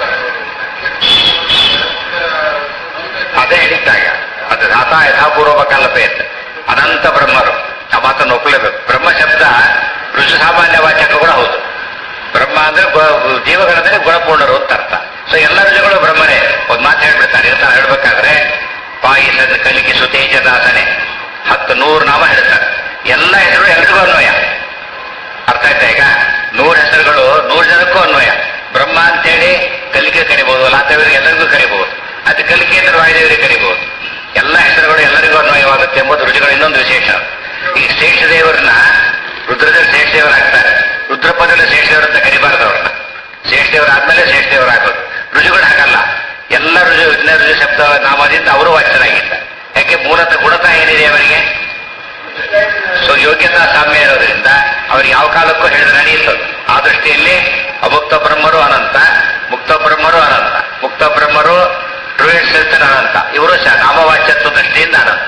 Speaker 1: ಅದೇ ಹೇಳಿದ್ದಾಗ ಅದು ಧಾತ ಯಥಾಪೂರ್ವ ಕಲ್ಪೆ ಅಂತ ಅನಂತ ಬ್ರಹ್ಮರು ಆ ಮಾತನ್ನು ಒಪ್ಪಲೇಬೇಕು ಬ್ರಹ್ಮ ಶಬ್ದ ಋಷಿ ಸಾಮಾನ್ಯ ವಾಚಕ ಕೂಡ ಹೌದು ಬ್ರಹ್ಮ ಅಂದ್ರೆ ಗು- ಜೀವಗಳಂದ್ರೆ ಗುಣಪೂರ್ಣರು ಅಂತ ಅರ್ಥ ಸೊ ಎಲ್ಲ ಋಷಿಗಳು ಬ್ರಹ್ಮನೇ ಒಂದು ಮಾತು ಹೇಳ್ಬಿಡ್ತಾರೆ ಅಂತ ಹೇಳ್ಬೇಕಾದ್ರೆ ಪಾಯಿಸದ ಕಲಿಕೆ ಸುತೇಜದಾಸನೆ ಹತ್ತು ನೂರು ನಾಮ ಹೇಳ್ತಾರೆ ಎಲ್ಲ ಹೆಸರು ಎಲ್ರಿಗೂ ಅನ್ವಯ ಅರ್ಥ ಆಯ್ತಾ ಈಗ ನೂರು ಹೆಸರುಗಳು ನೂರು ಜನಕ್ಕೂ ಅನ್ವಯ ಬ್ರಹ್ಮ ಅಂತೇಳಿ ಕಲಿಕೆ ಕರಿಬಹುದು ಲಾತವರಿಗೆ ಎಲ್ಲರಿಗೂ ಕರಿಬಹುದು ಅದು ಕಲಿಕೆ ಅಂದ್ರೆ ವಾಯುದೇವರಿಗೆ ಕರಿಬಹುದು ಎಲ್ಲ ಹೆಸರುಗಳು ಎಲ್ಲರಿಗೂ ಅನ್ವಯವಾಗುತ್ತೆ ಎಂಬುದು ರುಚಿಗಳ ಇನ್ನೊಂದು ವಿಶೇಷ ಈ ಶೇಷದೇವರನ್ನ ರುದ್ರದೇವ ಶೇಷದೇವರಾಗ್ತಾರೆ ರುದ್ರಪದಲ್ಲಿ ಶೇಷದೇವರ ಅಂತ ಕರಿಬಾರದು ಅವ್ರನ್ನ ಶೇಷದೇವರಾದ್ಮೇಲೆ ಶೇಷದೇವರಾಗೋದು ರುಜುಗಳು ಹಾಗಲ್ಲ ಎಲ್ಲ ರುಜು ವಿಘ್ನ ರುಜು ಶಬ್ದ ನಾಮದಿಂದ ಅವರು ವಾಚ್ಯರಾಗಿದ್ದಾರೆ ಯಾಕೆ ಮೂಲತಃ ಗುಣತಃ ಏನಿದೆ ಅವರಿಗೆ ಸೊ ಯೋಗ್ಯತಾ ಸಾಮ್ಯ ಇರೋದ್ರಿಂದ ಅವ್ರು ಯಾವ ಕಾಲಕ್ಕೂ ಹೇಳಿದ್ರೆ ನಡೆಯುತ್ತದೆ ಆ ದೃಷ್ಟಿಯಲ್ಲಿ ಅಮುಕ್ತ ಬ್ರಹ್ಮರು ಅನಂತ ಮುಕ್ತ ಬ್ರಹ್ಮರು ಅನಂತ ಮುಕ್ತ ಬ್ರಹ್ಮರು ಧ್ರುವೇಶ್ವರ್ತನ ಅನಂತ ಇವರು ಸಹ ನಾಮವಾಚ್ಯತ್ವ ದೃಷ್ಟಿಯಿಂದ ಅನಂತ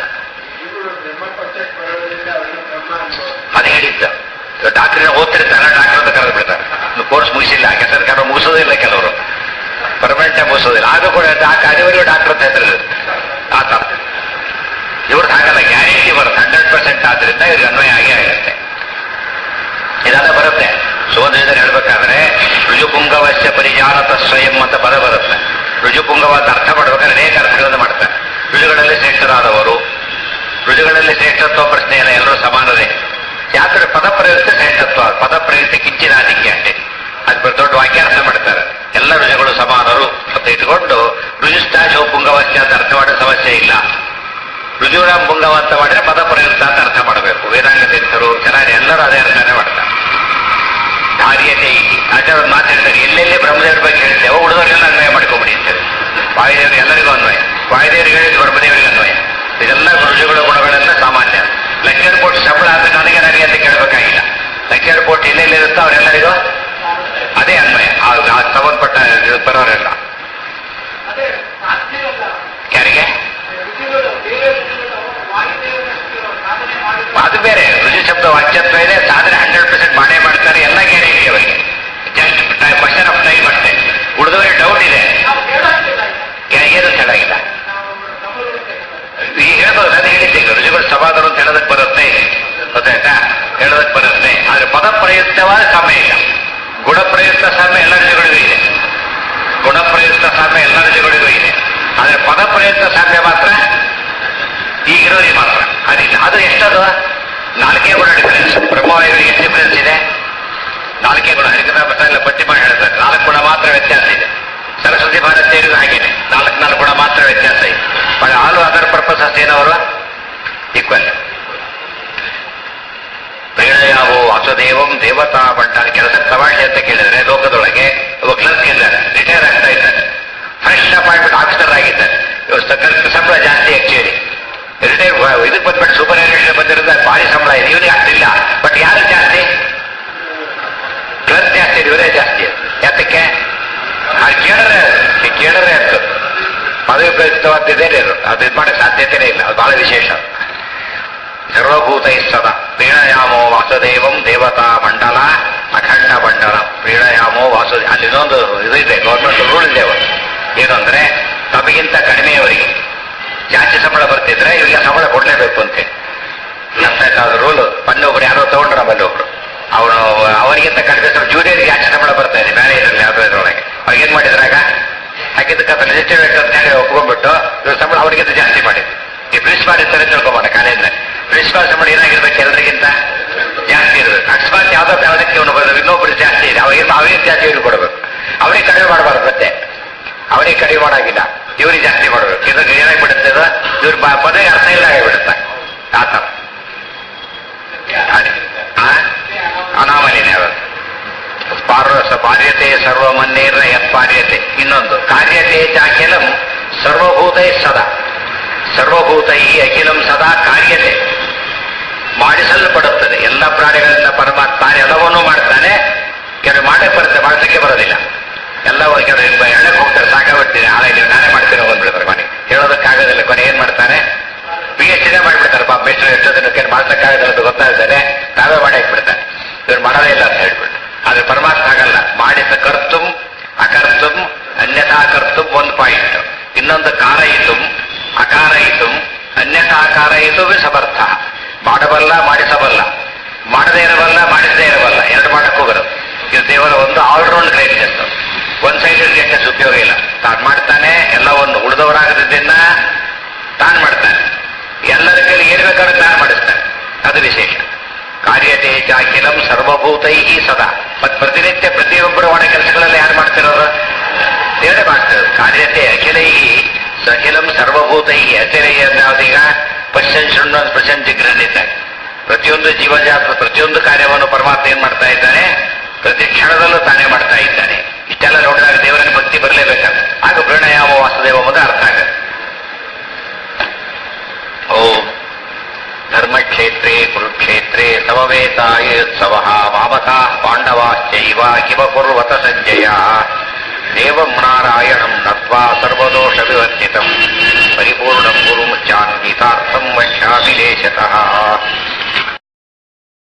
Speaker 1: ಅದು ಹೇಳಿದ್ದ ಡಾಕ್ಟರ್ ಓದ್ತಿರ್ತಾರ ಡಾಕ್ಟರ್ ಅಂತ ಕರೆದು ಬಿಡ್ತಾರೆ ಕೋರ್ಸ್ ಮುಗಿಸಿಲ್ಲ ಕೆಲಸ ಕೆಲವರು ಮುಗಿಸೋದಿಲ್ಲ ಕೆಲವರು ಪರ್ಮನೆಂಟ್ ಮುಗಿಸೋದಿಲ್ಲ ಆದ್ರೂ ಕೂಡ ಅನಿವಾರ್ಯ ಡಾಕ್ಟರ್ ಅಂತ ಹೆಸರು ಆ ಥರ ಇವ್ರದ್ದು ಹಾಗಲ್ಲ ಗ್ಯಾರಂಟಿ ಬರುತ್ತೆ ಹಂಡ್ರೆಡ್ ಪರ್ಸೆಂಟ್ ಆದ್ರಿಂದ ಇವ್ರಿಗೆ ಅನ್ವಯ ಆಗೇ ಆಗುತ್ತೆ ಇದೆಲ್ಲ ಬರುತ್ತೆ ಸೋದರಿದ್ರೆ ಹೇಳ್ಬೇಕಾದ್ರೆ ರುಜುಪುಂಗವಶ್ಯ ಪರಿಜಾನತ ಸ್ವಯಂ ಅಂತ ಪದ ಬರುತ್ತೆ ರುಜುಪುಂಗವ ಅಂತ ಅರ್ಥ ಮಾಡ್ಬೇಕಾದ್ರೆ ಅನೇಕ ಅರ್ಥಗಳನ್ನು ಮಾಡ್ತಾರೆ ರುಜುಗಳಲ್ಲಿ ಶ್ರೇಷ್ಠರಾದವರು ರುಜುಗಳಲ್ಲಿ ಶ್ರೇಷ್ಠತ್ವ ಪ್ರಶ್ನೆ ಇಲ್ಲ ಎಲ್ಲರೂ ಸಮಾನರೇ ಯಾಕಂದ್ರೆ ಪದ ಪ್ರಯುಕ್ತ ಶ್ರೇಷ್ಠತ್ವ ಪದ ಪ್ರಯುಕ್ತ ಕಿಂಚಿನಾದಿಕೆ ಅಷ್ಟೇ ಅದು ದೊಡ್ಡ ವಾಕ್ಯಾರ್ಥ ಮಾಡ್ತಾರೆ ಎಲ್ಲ ರುಜುಗಳು ಸಮಾನರು ಅಂತ ಇಟ್ಕೊಂಡು ರುಜುಷ್ಟಾಶ ಪುಂಗವಶ್ಯ ಅಂತ ಅರ್ಥ ಮಾಡೋ ಸಮಸ್ಯೆ ಇಲ್ಲ ರುಜುರಾಮ್ ಪುಂಗವ ಅಂತ ಮಾಡಿದ್ರೆ ಪದ ಪ್ರಯುಕ್ತ ಅಂತ ಅರ್ಥ ಮಾಡಬೇಕು ವೇದಾಂಗ ತೀರ್ಥರು ಚೆನ್ನಾಗಿ ಎಲ್ಲರೂ ಅದೇ ಅರ್ಥನೇ ಮಾಡ್ತಾರೆ ಧಾರ್ಯತೆ ಇತಿ ಆಚಾರ ಒಂದು ಮಾತು ಹೇಳ್ತಾರೆ ಎಲ್ಲೆಲ್ಲಿ ಬ್ರಹ್ಮದೇವರ ಬಗ್ಗೆ ಹೇಳ್ತೇವೆ ಉಳಿದವರೆಲ್ಲ ಅನ್ವಯ ಮಾಡ್ಕೊಂಬಿಡಿ ಅಂತೇಳಿ ವಾಯುದೇವರು ಎಲ್ಲರಿಗೂ ಅನ್ವಯ ವಾಯುದೇವರಿಗೆ ಹೇಳಿದ್ದು ಬ್ರಹ್ಮದೇವರಿಗೆ ಅನ್ವಯ ಇದೆಲ್ಲ ರುಜುಗಳ ಗುಣಗಳೆಲ್ಲ ಸಾಮಾನ್ಯ ಲೆಕ್ಚರ್ ಬೋರ್ಡ್ ಶಂಬಳ ಆದ್ರೆ ನನಗೆ ನನಗೆ ಅಂತ ಕೇಳಬೇಕಾಗಿಲ್ಲ ಲೆಕ್ಚರ್ ಬೋರ್ಡ್ ಎಲ್ಲೆಲ್ಲಿರುತ್ತೋ ಅವರೆಲ್ಲರಿಗೂ ಅದೇ ಅನ್ವಯ ಆ ಆ ಸಂಬಂಧಪಟ್ಟ ಇದು ಬರೋರೆಲ್ಲ ಯಾರಿಗೆ ಅದು ಬೇರೆ ರುಜು ಶಬ್ದ ವಾಚ್ಯತ್ವ ಇದೆ ಸಾಧನೆ ಹಂಡ್ರೆಡ್ ಪರ್ಸೆಂಟ್ ಮಾಡೇ ಮಾಡ್ತಾರೆ ಎಲ್ಲ ಗ್ಯಾರಂಟಿ ಅವರಿಗೆ ಜಸ್ಟ್ ಕ್ವಶನ್ ಆಫ್ ಟೈಮ್ ಅಷ್ಟೇ ಉಳಿದವರಿಗೆ ಡೌಟ್ ಇದೆ ಯಾ- ಏನು ಹೇಳಾಗಿಲ್ಲ ಈಗ ಹೇಳ್ಬೋದು ನಾನು ಹೇಳಿದ್ದೆ ಈಗ ರುಜುಗಳು ಸಮಾಧಾನ ಅಂತ ಹೇಳೋದಕ್ಕೆ ಬರುತ್ತೆ ಗೊತ್ತಾಯ್ತಾ ಹೇಳೋದಕ್ಕೆ ಬರುತ್ತೆ ಆದ್ರೆ ಪದ ಪ್ರಯುಕ್ತವಾದ ಸಾಮ್ಯ ಇಲ್ಲ ಗುಣ ಪ್ರಯುಕ್ತ ಸಾಮ್ಯ ಎಲ್ಲ ರುಜುಗಳಿಗೂ ಇದೆ ಗುಣ ಪ್ರಯುಕ್ತ ಸಾಮ್ಯ ಎಲ್ಲ ರುಜುಗಳಿಗೂ ಇದೆ ಆದ್ರೆ ಪದ ಪ್ರಯುಕ್ತ ಸಾಮ್ಯ ಮಾತ್ರ ಈಗಿರೋರಿಗೆ ಮಾತ್ರ ಅದಿಲ್ಲ ಅದು ಎಷ್ಟದು ನಾಲ್ಕೇ ಗುಣ ಡಿಫರೆನ್ಸ್ ಬ್ರಹ್ಮವಾಯುವಿಗೆ ಎಷ್ಟು ಡಿಫರೆನ್ಸ್ ಇದೆ ನಾಲ್ಕೇ ಗುಣ ಹರಿಕಥಾ ಎಲ್ಲ ಪಟ್ಟಿ ಮಾಡಿ ಹೇಳ್ತಾರೆ ನಾಲ್ಕು ಗುಣ ಮಾತ್ರ ವ್ಯತ್ಯಾಸ ಇದೆ ಸರಸ್ವತಿ ಭಾರತೀಯರಿಗೂ ಹಾಗೇನೆ ನಾಲ್ಕು ನಾಲ್ಕು ಗುಣ ಮಾತ್ರ ವ್ಯತ್ಯಾಸ ಇದೆ ಬಟ್ ಆಲ್ ಅದರ್ ಪರ್ಪಸಸ್ ಏನವರು ಈಕ್ವಲ್ ಪ್ರೇರಣಯಾವೋ ವಾಸುದೇವಂ ದೇವತಾ ಭಟ್ಟ ಕೆಲಸ ಪ್ರವಾಸಿ ಅಂತ ಕೇಳಿದ್ರೆ ಲೋಕದೊಳಗೆ ಒಬ್ಬ ಕ್ಲರ್ಕ್ ಇದ್ದಾರೆ ರಿಟೈರ್ ಆಗ್ತಾ ಇದ್ದಾರೆ ಫ್ರೆಶ್ ಅಪಾಯಿಂಟ್ಮೆಂಟ್ ಆಫೀಸರ್ ಆಗಿದ್ದಾರೆ ಇವರು ಸಕ್ಕರೆ ಸಂಬಳ ಜಾಸ್ತಿ ಆಕ್ಚುಲಿ ರಿಟೈರ್ ಇದಕ್ಕೆ ಬಂದ್ಬಿಟ್ಟು ಸೂಪರ್ ಎಲಿಷನ್ ಬಂದಿರೋದ ಭಾರಿ ಸಂಬಳ ಇದೆ ಇವನಿಗೆ ಆಗ್ತಿಲ್ಲ ಬಟ್ ಯಾರು ಜಾಸ್ತಿ ಕ್ಲರ್ಕ್ ಜಾಸ್ತಿ ಇದೆ, ಇವರೇ ಜಾಸ್ತಿ ಯಾತಕ್ಕೆ ಅದು ಕೇಳಿದ್ರೆ ಕೇಳಿದ್ರೆ ಅಂತ ಪದವಿ ಪ್ರಯುಕ್ತವಾದ್ದಿದ್ದೇನೆ ಅದು ಅದು ಇದು ಮಾಡಕ್ಕೆ ಸಾಧ್ಯತೆನೇ ಇಲ್ಲ ಅದು ಬಹಳ ವಿಶೇಷ ಸರ್ವಭೂತೈ ಸದಾ ಪ್ರೀಣಯಾಮೋ ವಾಸುದೇವಂ ದೇವತಾ ಮಂಡಲ ಅಖಂಡ ಮಂಡಲ ಪ್ರೀಣಯಾಮೋ ವಾಸುದೇ ಅಲ್ಲಿ ಇನ್ನೊಂದು ಇದು ಇದೆ ಗೌರ್ಮೆಂಟ್ ರೂಲ್ ಇದೆ ಅವರು ಏನು ಅಂದ್ರೆ ತಮಗಿಂತ ಕಡಿಮೆಯವರಿಗೆ ಜಾಸ್ತಿ ಸಂಬಳ ಬರ್ತಿದ್ರೆ ಇವರಿಗೆ ಸಂಬಳ ಕೊಡ್ಲೇಬೇಕು ಅಂತೆ ಅಂತ ರೂಲ್ ಮೊನ್ನೆ ಒಬ್ರು ಯಾರೋ ತಗೊಂಡ್ರು ನಮ್ಮಲ್ಲಿ ಒಬ್ರು ಅವನು ಅವರಿಗಿಂತ ಕಡಿಮೆ ಜೂನಿಯರ್ ಜಾಸ್ತಿ ಸಂಬಳ ಬರ್ತಾ ಇದೆ ಬೇರೆ ಇದರಲ್ಲಿ ಯಾವುದೋ ಇದರೊಳಗೆ ಅವಾಗ ಏನ್ ಮಾಡಿದ್ರಾಗ ಹಾಕಿದ್ದಕ್ಕೆ ಅದು ಲೆಜಿಸ್ಲೇಟ್ ಅಂತ ಹೇಳಿ ಒಪ್ಕೊಂಡ್ಬಿಟ್ಟು ಇವ್ರ ಸಂಬಳ ಅವರಿಗಿಂತ ಜಾಸ್ತಿ ಮಾಡಿದ್ರು ಈ ಪ್ರಿನ್ಸಿಪಾಲ್ ಇರ್ತಾರೆ ತಿಳ್ಕೊಬೋಣ ಕಾಲೇಜ್ನಲ್ಲಿ ಪ್ರಿನ್ಸಿಪಾಲ್ ಸಂಬಳ ಏನಾಗಿರ್ಬೇಕು ಎಲ್ಲರಿಗಿಂತ ಜಾಸ್ತಿ ಇರಬೇಕು ಅಕಸ್ಮಾತ್ ಯಾವ್ದೋ ಕಾರಣಕ್ಕೆ ಇವನು ಬರೋದು ಇನ್ನೊಬ್ರು ಜಾಸ್ತಿ ಇದೆ ಅವಾಗ ಅವರಿಗೆ ಜಾಸ್ತಿ ಇವ್ರಿಗೆ ಕೊಡಬೇಕು ಅವರಿಗೆ ಕಡಿಮೆ ಮಾಡಬಾರ್ದು ಮತ್ತೆ ಅವರಿಗೆ ಕಡಿಮೆ ಮಾಡಾಗಿಲ್ಲ ಇವ್ರಿಗೆ ಜಾಸ್ತಿ ಮಾಡಬೇಕು ಇದ್ರಿಗೆ ಏನಾಗ್ಬಿಡುತ್ತೆ ಇದು ಇವ್ರ ಪ- ಪದವಿಗೆ ಅರ್ಥ ಇಲ್ಲ ಆಗಿಬಿಡುತ್ತೆ ಆ ಥರ ಅದೇ. ಆ? ಅನಾಮಲಿನೇ ಅವರು ಪಾರ್ವಸ ಪಾರ್ಯತೆ ಸರ್ವಮನ್ನೇರ ಯತ್ಪಾರ್ಯತೆ ಇನ್ನೊಂದು ಕಾರ್ಯತೆ ಚಾಖಿಲಂ ಸರ್ವಭೂತೈ ಸದಾ ಸರ್ವಭೂತೈ ಅಖಿಲಂ ಸದಾ ಕಾರ್ಯತೆ ಮಾಡಿಸಲ್ಪಡುತ್ತದೆ ಎಲ್ಲ ಪ್ರಾಣಿಗಳಿಂದ ಪರಮಾತ್ಮ ಎಲ್ಲವನ್ನೂ ಮಾಡ್ತಾನೆ ಕೆಲವು ಮಾಡಕ್ಕೆ ಬರುತ್ತೆ ಮಾಡಿಸಕ್ಕೆ ಬರೋದಿಲ್ಲ ಎಲ್ಲ ಕೆಲವು ಎಣ್ಣೆಗೆ ಹೋಗ್ತಾರೆ ಸಾಕಾಗ್ಬಿಡ್ತೀನಿ ಹಾಳೆ ನೀವು ನಾನೇ ಮಾಡ್ತೀನಿ ಬಂದ್ಬಿಡ್ತಾರೆ ಮನೆ ಹೇಳೋದಕ್ಕಾಗೋದಿಲ್ಲ ಕೊನೆ ಏನ್ ಮಾಡ್ತಾನೆ ಪಿ ಎಚ್ ಡಿನೇ ಮಾಡ್ಬಿಡ್ತಾರೆ ಪಾಪ ಮೆಸ್ಟ್ರು ಎಷ್ಟೋ ದಿನಕ್ಕೆ ಮಾಡ್ಸಕ್ಕಾಗೋದಿಲ್ಲ ಅಂತ ಗೊತ್ತಾಗ್ತಾರೆ ನಾವೇ ಮಾಡಿ ಹಾಕ್ಬಿಡ್ತಾರೆ ಇವ್ರು ಮಾಡೋದೇ ಇಲ್ಲ ಅಂತ ಹೇಳ್ಬಿಟ್ಟು ಆದ್ರೆ ಪರಮಾತ್ಮ ಆಗಲ್ಲ ಮಾಡಿದ ಕರ್ತುಂ ಅಕರ್ತುಂ ಅನ್ಯಥಾ ಕರ್ತುಂ ಒಂದು ಪಾಯಿಂಟ್ ಇನ್ನೊಂದು ಕಾರಯಿತುಂ ಅಕಾರಯಿತುಂ ಅನ್ಯಥಾಕಾರಯಿತು ಸಮರ್ಥ ಮಾಡಬಲ್ಲ ಮಾಡಿಸಬಲ್ಲ ಮಾಡದೇ ಇರಬಲ್ಲ ಮಾಡಿಸದೇ ಇರಬಲ್ಲ ಎರಡು ಮಾಡಕ್ಕೂ ಬರುತ್ತೆ ಇದು ದೇವರ ಒಂದು ಆಲ್ರೌಂಡ್ ಗ್ರೇಟ್ನೆಸ್ ಒಂದ್ ಸೈಡ್ ಗ್ರೇಟ್ನೆಸ್ ಉಪಯೋಗ ಇಲ್ಲ ತಾನು ಮಾಡ್ತಾನೆ ಎಲ್ಲವನ್ನು ಉಳಿದವರಾಗದಿದ್ದನ್ನ ತಾನು ಮಾಡ್ತಾನೆ ಎಲ್ಲರ ಕೈಲಿ ಏನ್ ಬೇಕಾದ್ರೂ ತಾನು ಮಾಡಿಸ್ತಾನೆ ಅದು ವಿಶೇಷ ಕಾರ್ಯತೆ ಚಾಖಿಲಂ ಸರ್ವಭೂತೈ ಸದಾ ಮತ್ ಪ್ರತಿನಿತ್ಯ ಪ್ರತಿಯೊಬ್ಬರು ಮಾಡೋ ಕೆಲಸಗಳೆಲ್ಲ ಯಾರು ಮಾಡ್ತಿರೋರು ದೇವರೇ ಮಾಡ್ತಿರೋದು ಕಾರ್ಯತೆ ಅಖಿಲೈ ಸಖಿಲಂ ಸರ್ವಭೂತೈ ಅತಿರೈ ಯಾವ್ದೀಗ ಪಶ್ಯನ್ ಶೃಣ್ವ ಪ್ರಶನ್ ಜಿಗ್ರಹಿದ್ದಾರೆ ಪ್ರತಿಯೊಂದು ಜೀವಜಾತ ಪ್ರತಿಯೊಂದು ಕಾರ್ಯವನ್ನು ಪರಮಾತ್ಮ ಏನ್ ಮಾಡ್ತಾ ಇದ್ದಾನೆ ಪ್ರತಿ ಕ್ಷಣದಲ್ಲೂ ತಾನೇ ಮಾಡ್ತಾ ಇದ್ದಾನೆ ಇಷ್ಟೆಲ್ಲ ನೋಡಿದಾಗ ದೇವರನ್ನ ಭಕ್ತಿ ಬರಲೇಬೇಕಾದ್ರೆ ಆಗ ಪ್ರಣಯಾಮ ವಾಸುದೇವ ಎಂಬುದು ಅರ್ಥ ಆಗುತ್ತೆ ಓಂ ಧರ್ಮಕ್ಷೇತ್ರೇ ಕುರುಕ್ಷೇತ್ರೇ ಸಮವೇತಾಯೋತ್ಸವ ವಾಮಥಾ ಪಾಂಡವಾಶ್ಚೈವ ಕಿವ ಕುರ್ವತ ಸಂಜಯ ದೇವಂ ನಾರಾಯಣಂ ನತ್ವಾ ಸರ್ವದೋಷ ವಿವರ್ಜಿತಂ